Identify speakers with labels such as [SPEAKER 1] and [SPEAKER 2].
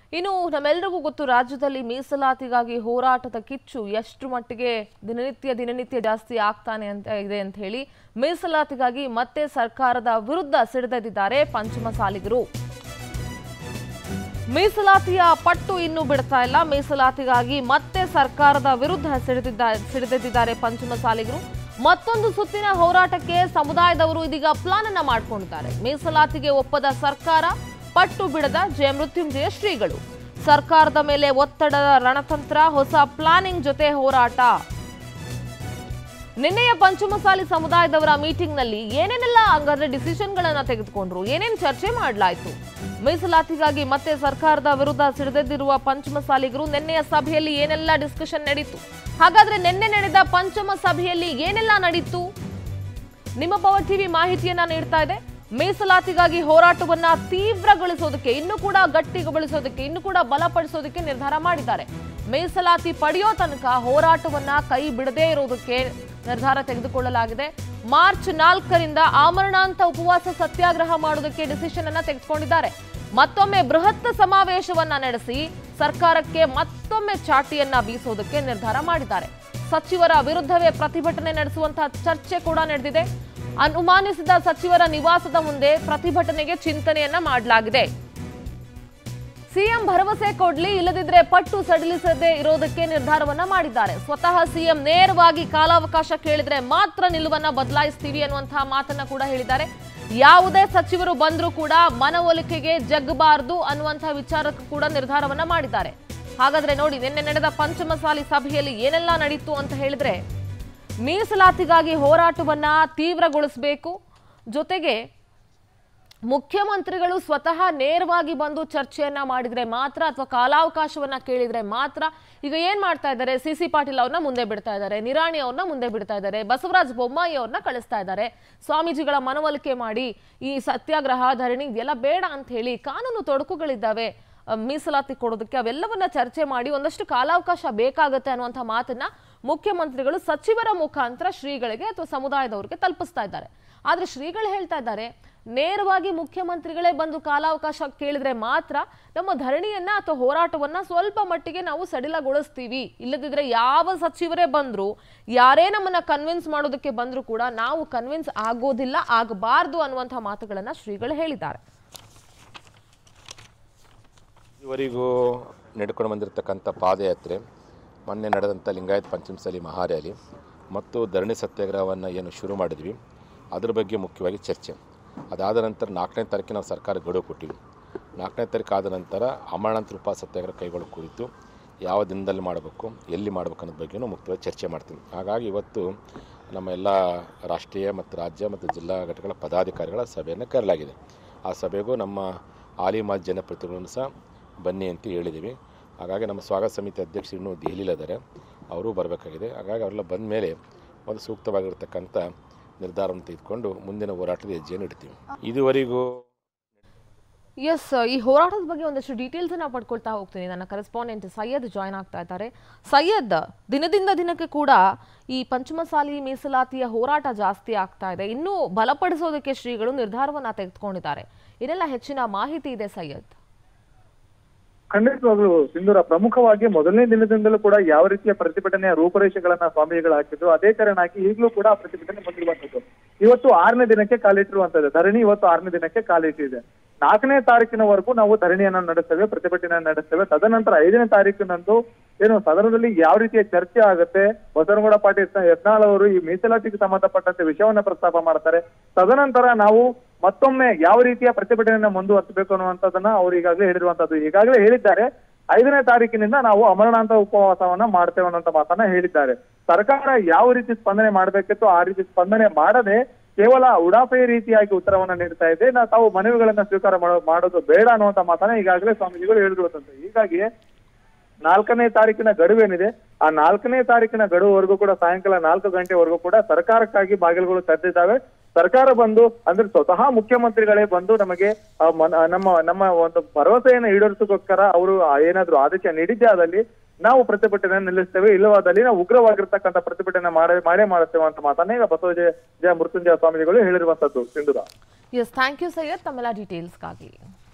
[SPEAKER 1] ಇನ್ನು ನಮ್ಮೆಲ್ಲರಿಗೂ ಗೊತ್ತು ರಾಜ್ಯದಲ್ಲಿ ಮೀಸಲಾತಿಗಾಗಿ ಹೋರಾಟದ ಕಿಚ್ಚು ಎಷ್ಟು ಮಟ್ಟಿಗೆ ದಿನನಿತ್ಯ ದಿನನಿತ್ಯ ಜಾಸ್ತಿ ಆಗ್ತಾನೆ ಅಂತ ಇದೆ ಅಂತ ಹೇಳಿ ಮೀಸಲಾತಿಗಾಗಿ ಮತ್ತೆ ಸರ್ಕಾರದ ವಿರುದ್ಧ ಸಿಡಿದೆದ್ದಿದ್ದಾರೆ ಪಂಚಮಸಾಲಿಗರು ಮೀಸಲಾತಿಯ ಪಟ್ಟು ಇನ್ನೂ ಬಿಡ್ತಾ ಇಲ್ಲ ಮೀಸಲಾತಿಗಾಗಿ ಮತ್ತೆ ಸರ್ಕಾರದ ವಿರುದ್ಧ ಸಿಡಿದಿದ್ದ ಸಿಡಿದೆದ್ದಿದ್ದಾರೆ ಪಂಚಮಸಾಲಿಗರು ಮತ್ತೊಂದು ಸುತ್ತಿನ ಹೋರಾಟಕ್ಕೆ ಸಮುದಾಯದವರು ಇದೀಗ ಪ್ಲಾನ್ ಅನ್ನ ಮಾಡಿಕೊಂಡಿದ್ದಾರೆ ಮೀಸಲಾತಿಗೆ ಒಪ್ಪದ ಸರ್ಕಾರ ಪಟ್ಟು ಬಿಡದ ಜಯ ಮೃತ್ಯುಂಜಯ ಶ್ರೀಗಳು ಸರ್ಕಾರದ ಮೇಲೆ ಒತ್ತಡದ ರಣತಂತ್ರ ಹೊಸ ಪ್ಲಾನಿಂಗ್ ಜೊತೆ ಹೋರಾಟ ನಿನ್ನೆಯ ಪಂಚಮಸಾಲಿ ಸಮುದಾಯದವರ ಮೀಟಿಂಗ್ನಲ್ಲಿ ಏನೇನೆಲ್ಲ ಹಂಗಾದ್ರೆ ಡಿಸಿಷನ್ಗಳನ್ನ ತೆಗೆದುಕೊಂಡ್ರು ಏನೇನು ಚರ್ಚೆ ಮಾಡಲಾಯಿತು ಮೀಸಲಾತಿಗಾಗಿ ಮತ್ತೆ ಸರ್ಕಾರದ ವಿರುದ್ಧ ಸಿಡಿದೆದ್ದಿರುವ ಪಂಚಮಸಾಲಿಗರು ನಿನ್ನೆಯ ಸಭೆಯಲ್ಲಿ ಏನೆಲ್ಲ ಡಿಸ್ಕಷನ್ ನಡೀತು ಹಾಗಾದ್ರೆ ನಿನ್ನೆ ನಡೆದ ಪಂಚಮ ಸಭೆಯಲ್ಲಿ ಏನೆಲ್ಲ ನಡೀತು ನಿಮ್ಮ ಪವರ್ ಟಿವಿ ಮಾಹಿತಿಯನ್ನ ನೀಡ್ತಾ ಇದೆ ಮೀಸಲಾತಿಗಾಗಿ ಹೋರಾಟವನ್ನ ತೀವ್ರಗೊಳಿಸೋದಕ್ಕೆ ಇನ್ನು ಕೂಡ ಗಟ್ಟಿಗೊಳಿಸೋದಕ್ಕೆ ಇನ್ನು ಕೂಡ ಬಲಪಡಿಸೋದಕ್ಕೆ ನಿರ್ಧಾರ ಮಾಡಿದ್ದಾರೆ ಮೀಸಲಾತಿ ಪಡೆಯೋ ತನಕ ಹೋರಾಟವನ್ನ ಕೈ ಬಿಡದೇ ಇರೋದಕ್ಕೆ ನಿರ್ಧಾರ ತೆಗೆದುಕೊಳ್ಳಲಾಗಿದೆ ಮಾರ್ಚ್ ನಾಲ್ಕರಿಂದ ಆಮರಣಾಂತ ಉಪವಾಸ ಸತ್ಯಾಗ್ರಹ ಮಾಡೋದಕ್ಕೆ ಡಿಸಿಷನ್ ಅನ್ನ ತೆಗೆದುಕೊಂಡಿದ್ದಾರೆ ಮತ್ತೊಮ್ಮೆ ಬೃಹತ್ ಸಮಾವೇಶವನ್ನ ನಡೆಸಿ ಸರ್ಕಾರಕ್ಕೆ ಮತ್ತೊಮ್ಮೆ ಚಾಟಿಯನ್ನ ಬೀಸೋದಕ್ಕೆ ನಿರ್ಧಾರ ಮಾಡಿದ್ದಾರೆ ಸಚಿವರ ವಿರುದ್ಧವೇ ಪ್ರತಿಭಟನೆ ನಡೆಸುವಂತಹ ಚರ್ಚೆ ಕೂಡ ನಡೆದಿದೆ ಅನುಮಾನಿಸಿದ ಸಚಿವರ ನಿವಾಸದ ಮುಂದೆ ಪ್ರತಿಭಟನೆಗೆ ಚಿಂತನೆಯನ್ನ ಮಾಡಲಾಗಿದೆ ಸಿಎಂ ಭರವಸೆ ಕೊಡ್ಲಿ ಇಲ್ಲದಿದ್ರೆ ಪಟ್ಟು ಸಡಿಲಿಸದೆ ಇರೋದಕ್ಕೆ ನಿರ್ಧಾರವನ್ನ ಮಾಡಿದ್ದಾರೆ ಸ್ವತಃ ಸಿಎಂ ನೇರವಾಗಿ ಕಾಲಾವಕಾಶ ಕೇಳಿದ್ರೆ ಮಾತ್ರ ನಿಲುವನ್ನ ಬದಲಾಯಿಸ್ತೀವಿ ಅನ್ನುವಂತಹ ಮಾತನ್ನ ಕೂಡ ಹೇಳಿದ್ದಾರೆ ಯಾವುದೇ ಸಚಿವರು ಬಂದ್ರೂ ಕೂಡ ಮನವೊಲಿಕೆಗೆ ಜಗ್ಗಬಾರದು ಅನ್ನುವಂತಹ ವಿಚಾರಕ್ಕೂ ಕೂಡ ನಿರ್ಧಾರವನ್ನ ಮಾಡಿದ್ದಾರೆ ಹಾಗಾದ್ರೆ ನೋಡಿ ನಿನ್ನೆ ನಡೆದ ಪಂಚಮಸಾಲಿ ಸಭೆಯಲ್ಲಿ ಏನೆಲ್ಲ ನಡೀತು ಅಂತ ಹೇಳಿದ್ರೆ ಮೀಸಲಾತಿಗಾಗಿ ಹೋರಾಟವನ್ನ ತೀವ್ರಗೊಳಿಸಬೇಕು ಜೊತೆಗೆ ಮುಖ್ಯಮಂತ್ರಿಗಳು ಸ್ವತಃ ನೇರವಾಗಿ ಬಂದು ಚರ್ಚೆಯನ್ನ ಮಾಡಿದ್ರೆ ಮಾತ್ರ ಅಥವಾ ಕಾಲಾವಕಾಶವನ್ನ ಕೇಳಿದ್ರೆ ಮಾತ್ರ ಈಗ ಏನ್ ಮಾಡ್ತಾ ಇದ್ದಾರೆ ಸಿ ಸಿ ಪಾಟೀಲ್ ಅವ್ರನ್ನ ಮುಂದೆ ಬಿಡ್ತಾ ಇದ್ದಾರೆ ನಿರಾಣಿ ಅವ್ರನ್ನ ಮುಂದೆ ಬಿಡ್ತಾ ಇದ್ದಾರೆ ಬಸವರಾಜ ಬೊಮ್ಮಾಯಿ ಅವ್ರನ್ನ ಕಳಿಸ್ತಾ ಇದ್ದಾರೆ ಸ್ವಾಮೀಜಿಗಳ ಮನವೊಲಿಕೆ ಮಾಡಿ ಈ ಸತ್ಯಾಗ್ರಹ ಧರಣಿ ಇದೆಲ್ಲ ಬೇಡ ಅಂತ ಹೇಳಿ ಕಾನೂನು ತೊಡಕುಗಳಿದ್ದಾವೆ ಅಹ್, ಮೀಸಲಾತಿ ಕೊಡೋದಕ್ಕೆ ಅವೆಲ್ಲವನ್ನ ಚರ್ಚೆ ಮಾಡಿ ಒಂದಷ್ಟು ಕಾಲಾವಕಾಶ ಬೇಕಾಗುತ್ತೆ ಅನ್ನುವಂಥ ಮಾತನ್ನ ಮುಖ್ಯಮಂತ್ರಿಗಳು ಸಚಿವರ ಮುಖಾಂತರ ಶ್ರೀಗಳಿಗೆ ಅಥವಾ ಸಮುದಾಯದವರಿಗೆ ತಲುಪಿಸ್ತಾ ಇದ್ದಾರೆ ಆದ್ರೆ ಶ್ರೀಗಳು ಹೇಳ್ತಾ ಇದ್ದಾರೆ ನೇರವಾಗಿ ಮುಖ್ಯಮಂತ್ರಿಗಳೇ ಬಂದು ಕಾಲಾವಕಾಶ ಕೇಳಿದ್ರೆ ಮಾತ್ರ ನಮ್ಮ ಧರಣಿಯನ್ನ ಅಥವಾ ಹೋರಾಟವನ್ನ ಸ್ವಲ್ಪ ಮಟ್ಟಿಗೆ ನಾವು ಸಡಿಲಗೊಳಿಸ್ತೀವಿ ಇಲ್ಲದಿದ್ರೆ ಯಾವ ಸಚಿವರೇ ಬಂದ್ರು ಯಾರೇ ನಮ್ಮನ್ನ ಕನ್ವಿನ್ಸ್ ಮಾಡೋದಕ್ಕೆ ಬಂದ್ರು ಕೂಡ ನಾವು ಕನ್ವಿನ್ಸ್ ಆಗೋದಿಲ್ಲ ಆಗಬಾರ್ದು ಅನ್ನುವಂಥ ಮಾತುಗಳನ್ನ ಶ್ರೀಗಳು ಹೇಳಿದ್ದಾರೆ
[SPEAKER 2] ಇವರಿಗೂ ನಡ್ಕೊಂಡು ಬಂದಿರತಕ್ಕಂಥ ಪಾದಯಾತ್ರೆ ಮೊನ್ನೆ ನಡೆದಂಥ ಲಿಂಗಾಯತ್ ಪಂಚಮಸಾಲಿ ಮಹಾರ್ಯಾಲಿ ಮತ್ತು ಧರಣಿ ಸತ್ಯಾಗ್ರಹವನ್ನು ಏನು ಶುರು ಮಾಡಿದ್ವಿ ಅದ್ರ ಬಗ್ಗೆ ಮುಖ್ಯವಾಗಿ ಚರ್ಚೆ ಅದಾದ ನಂತರ ನಾಲ್ಕನೇ ತಾರೀಕಿಗೆ ನಾವು ಸರ್ಕಾರ ಗಡುವು ಕೊಟ್ಟಿವಿ ನಾಲ್ಕನೇ ತಾರೀಕು ಆದ ನಂತರ ಅಮರಣಾಂತ ರೂಪ ಸತ್ಯಾಗ್ರಹ ಕೈಗೊಳ್ಳೋ ಕುರಿತು ಯಾವ ದಿನದಲ್ಲಿ ಮಾಡಬೇಕು ಎಲ್ಲಿ ಮಾಡಬೇಕು ಅನ್ನೋದ್ರ ಬಗ್ಗೆನೂ ಮುಕ್ತವಾಗಿ ಚರ್ಚೆ ಮಾಡ್ತೀವಿ ಹಾಗಾಗಿ ಇವತ್ತು ನಮ್ಮ ಎಲ್ಲ ರಾಷ್ಟ್ರೀಯ ಮತ್ತು ರಾಜ್ಯ ಮತ್ತು ಜಿಲ್ಲಾ ಘಟಕಗಳ ಪದಾಧಿಕಾರಿಗಳ ಸಭೆಯನ್ನು ಕರೆಯಲಾಗಿದೆ ಆ ಸಭೆಗೂ ನಮ್ಮ ಹಾಲಿ ಮಾಜಿ ಜನಪ್ರತಿನಿಧಿಗಳನ್ನು ಸಹ ಬನ್ನಿ ಅಂತ ಹೇಳಿದ್ದೀವಿ ಹಾಗಾಗಿ ನಮ್ಮ ಸ್ವಾಗತ ಸಮಿತಿ ಅಧ್ಯಕ್ಷರು ಇನ್ನೂ ದೆಹಲಿಲಿದ್ದಾರೆ ಅವರು ಬರಬೇಕಾಗಿದೆ ಹಾಗಾಗಿ ಅವರೆಲ್ಲ ಬಂದ ಮೇಲೆ ಒಂದು ಸೂಕ್ತವಾಗಿರ್ತಕ್ಕಂಥ ನಿರ್ಧಾರವನ್ನು ತೆಗೆದುಕೊಂಡು ಮುಂದಿನ ಹೋರಾಟದ ಹೆಜ್ಜೆಯನ್ನು ಇಡ್ತೀವಿ ಇದುವರೆಗೂ
[SPEAKER 1] ಎಸ್ ಈ ಹೋರಾಟದ ಬಗ್ಗೆ ಒಂದಷ್ಟು ಡೀಟೇಲ್ಸ್ ಅನ್ನ ಪಡ್ಕೊಳ್ತಾ ಹೋಗ್ತೀನಿ ನನ್ನ ಕರೆಸ್ಪಾಂಡೆಂಟ್ ಸೈಯದ್ ಜಾಯ್ನ್ ಆಗ್ತಾ ಇದ್ದಾರೆ ಸೈಯದ್ ದಿನದಿಂದ ದಿನಕ್ಕೆ ಕೂಡ ಈ ಪಂಚಮಸಾಲಿ ಮೀಸಲಾತಿಯ ಹೋರಾಟ ಜಾಸ್ತಿ ಆಗ್ತಾ ಇದೆ ಇನ್ನೂ ಬಲಪಡಿಸೋದಕ್ಕೆ ಶ್ರೀಗಳು ನಿರ್ಧಾರವನ್ನ ತೆಗೆದುಕೊಂಡಿದ್ದಾರೆ ಇದೆಲ್ಲ ಹೆಚ್ಚಿನ ಮಾಹಿತಿ ಇದೆ ಸೈಯದ್
[SPEAKER 3] ಖಂಡಿತವಾಗ್ಲು ಸಿಂಧೂರ ಪ್ರಮುಖವಾಗಿ ಮೊದಲನೇ ದಿನದಿಂದಲೂ ಕೂಡ ಯಾವ ರೀತಿಯ ಪ್ರತಿಭಟನೆಯ ರೂಪರೇಷೆಗಳನ್ನ ಸ್ವಾಮೀಜಿಗಳು ಹಾಕಿದ್ರು ಅದೇ ಕಾರಣಾಗಿ ಈಗಲೂ ಕೂಡ ಆ ಪ್ರತಿಭಟನೆ ಬಂದಿರುವಂತದ್ದು ಇವತ್ತು ಆರನೇ ದಿನಕ್ಕೆ ಕಾಲಿಟ್ಟಿರುವಂತದ್ದು ಧರಣಿ ಇವತ್ತು ಆರನೇ ದಿನಕ್ಕೆ ಕಾಲಿಟ್ಟಿದೆ ನಾಲ್ಕನೇ ತಾರೀಕಿನವರೆಗೂ ನಾವು ಧರಣಿಯನ್ನ ನಡೆಸ್ತೇವೆ ಪ್ರತಿಭಟನೆಯನ್ನ ನಡೆಸ್ತೇವೆ ತದನಂತರ ಐದನೇ ತಾರೀಕಿನಂದು ಏನು ಸದನದಲ್ಲಿ ಯಾವ ರೀತಿಯ ಚರ್ಚೆ ಆಗುತ್ತೆ ಬಸವನಗೌಡ ಪಾಟೀಲ್ ಸ- ಯತ್ನಾಳ್ ಅವರು ಈ ಮೀಸಲಾತಿಗೆ ಸಂಬಂಧಪಟ್ಟಂತೆ ವಿಷಯವನ್ನ ಪ್ರಸ್ತಾಪ ಮಾಡ್ತಾರೆ ತದನಂತರ ನಾವು ಮತ್ತೊಮ್ಮೆ ಯಾವ ರೀತಿಯ ಪ್ರತಿಭಟನೆಯನ್ನ ಮುಂದುವರಿಸಬೇಕು ಅನ್ನುವಂಥದ್ದನ್ನ ಅವ್ರು ಈಗಾಗಲೇ ಹೇಳಿರುವಂತದ್ದು ಈಗಾಗಲೇ ಹೇಳಿದ್ದಾರೆ ಐದನೇ ತಾರೀಕಿನಿಂದ ನಾವು ಅಮರಣಾಂತ ಉಪವಾಸವನ್ನ ಮಾಡ್ತೇವೆ ಅನ್ನೋಂಥ ಮಾತನ್ನ ಹೇಳಿದ್ದಾರೆ ಸರ್ಕಾರ ಯಾವ ರೀತಿ ಸ್ಪಂದನೆ ಮಾಡಬೇಕಿತ್ತು ಆ ರೀತಿ ಸ್ಪಂದನೆ ಮಾಡದೆ ಕೇವಲ ಉಡಾಫೆ ರೀತಿಯಾಗಿ ಉತ್ತರವನ್ನ ನೀಡ್ತಾ ಇದೆ ನಾ ತಾವು ಮನವಿಗಳನ್ನ ಸ್ವೀಕಾರ ಮಾಡೋ- ಮಾಡೋದು ಬೇಡ ಅನ್ನುವಂತ ಮಾತನ್ನ ಈಗಾಗಲೇ ಸ್ವಾಮೀಜಿಗಳು ಹೇಳಿರುವಂತದ್ದು ಹೀಗಾಗಿ ನಾಲ್ಕನೇ ತಾರೀಕಿನ ಗಡುವೇನಿದೆ ಆ ನಾಲ್ಕನೇ ತಾರೀಕಿನ ಗಡುವವರೆಗೂ ಕೂಡ ಸಾಯಂಕಾಲ ನಾಲ್ಕು ಗಂಟೆವರೆಗೂ ಕೂಡ ಸರ್ಕಾರಕ್ಕಾಗಿ ಬಾಗಿಲುಗಳು ತೆರೆದಿದ್ದಾವೆ ಸರ್ಕಾರ ಬಂದು ಅಂದ್ರೆ ಸ್ವತಃ ಮುಖ್ಯಮಂತ್ರಿಗಳೇ ಬಂದು ನಮಗೆ ಆ ಮನ- ನಮ್ಮ ನಮ್ಮ ಒಂದು ಭರವಸೆಯನ್ನು ಈಡೇರಿಸೋಕ್ಕೋಸ್ಕರ ಅವರು ಏನಾದ್ರೂ ಆದೇಶ ನೀಡಿದ್ದೇ ಆದಲ್ಲಿ ನಾವು ಪ್ರತಿಭಟನೆ ನಿಲ್ಲಿಸ್ತೇವೆ ಇಲ್ಲವಾದಲ್ಲಿ ನಾವು ಉಗ್ರವಾಗಿರ್ತಕ್ಕಂಥ ಪ್ರತಿಭಟನೆ ಮಾಡೇ ಮಾಡೇ ಮಾಡುತ್ತೇವೆ ಅಂತ ಮಾತನ್ನ ಈಗ ಬಸವಜಯ ಜಯ ಮೃತ್ಯುಂಜಯ ಸ್ವಾಮೀಜಿಗಳು ಹೇಳಿರುವಂತದ್ದು Sindhura
[SPEAKER 1] yes thank you Syed ತಮ್ಮೆಲ್ಲ ಡೀಟೇಲ್ಸ್ಗಾಗಿ